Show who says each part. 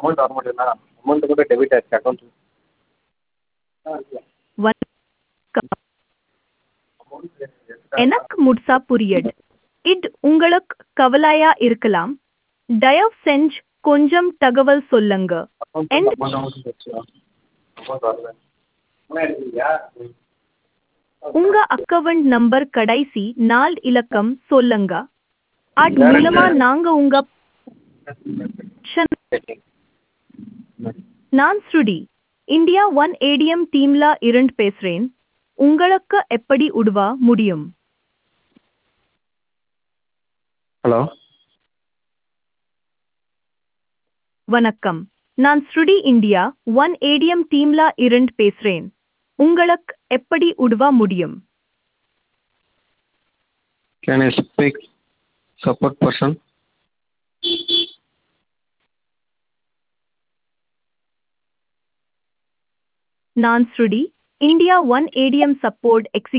Speaker 1: Amount வர மாட்டேங்குதுண்ணா amount கூட டெபிட் ஆயிடுச்சு அக்கௌண்ட்
Speaker 2: வணக்கம் எனக்கு முழுசா புரியட் இது உங்களுக்கு கவலையா இருக்கலாம் தயவு செஞ்சு கொஞ்சம் தகவல் சொல்லுங்க
Speaker 1: அமௌண்ட்
Speaker 2: And-
Speaker 1: அமௌண்ட் போச்சு அமௌண்ட் வரல ம்
Speaker 2: உங்க அக்கவுண்ட் நம்பர் கடைசி நாலு இலக்கம் சொல்லுங்க அது
Speaker 1: வேற
Speaker 2: மூலமா
Speaker 1: என்ன?
Speaker 2: நாங்க உங்க பிரச்சனை- நான் ஸ்ருடி இந்தியா ஒன் ஏடிஎம் டீம்ல இருந்து பேசுறேன் உங்களுக்கு எப்படி உதவ முடியும்
Speaker 1: ஹலோ
Speaker 2: வணக்கம் நான் ஸ்ருடி இந்தியா ஒன் ஏடிஎம் டீம்ல இருந்து பேசுறேன் உங்களுக்கு எப்படி உதவ முடியும்
Speaker 1: can I speak support person
Speaker 2: நான் ஸ்ருடி India one ATM support XE